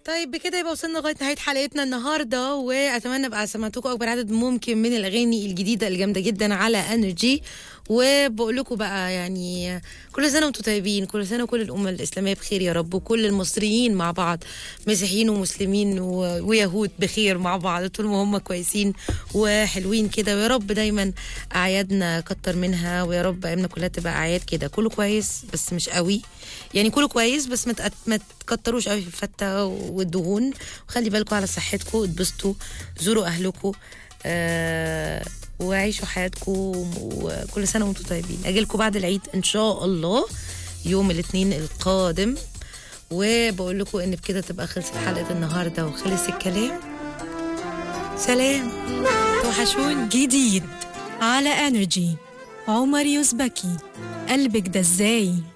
طيب بكده يبقى وصلنا لغايه نهايه حلقتنا النهارده واتمنى ابقى سمعتكم اكبر عدد ممكن من الاغاني الجديده الجامده جدا على انرجي وبقول لكم بقى يعني كل سنه وانتم طيبين كل سنه وكل الامه الاسلاميه بخير يا رب وكل المصريين مع بعض مسيحيين ومسلمين و- ويهود بخير مع بعض طول ما هم كويسين وحلوين كده ويا رب دايما اعيادنا كتر منها ويا رب ايامنا كلها تبقى اعياد كده كله كويس بس مش قوي يعني كله كويس بس ما تقت- ما تكتروش قوي في الفته والدهون وخلي بالكم على صحتكم اتبسطوا زوروا اهلكم آه وعيشوا حياتكم وكل سنه وانتم طيبين اجيلكم بعد العيد ان شاء الله يوم الاثنين القادم وبقول لكم ان بكده تبقى خلصت حلقه النهارده وخلص الكلام سلام توحشوني جديد على انرجي عمر يوزبكي قلبك ده ازاي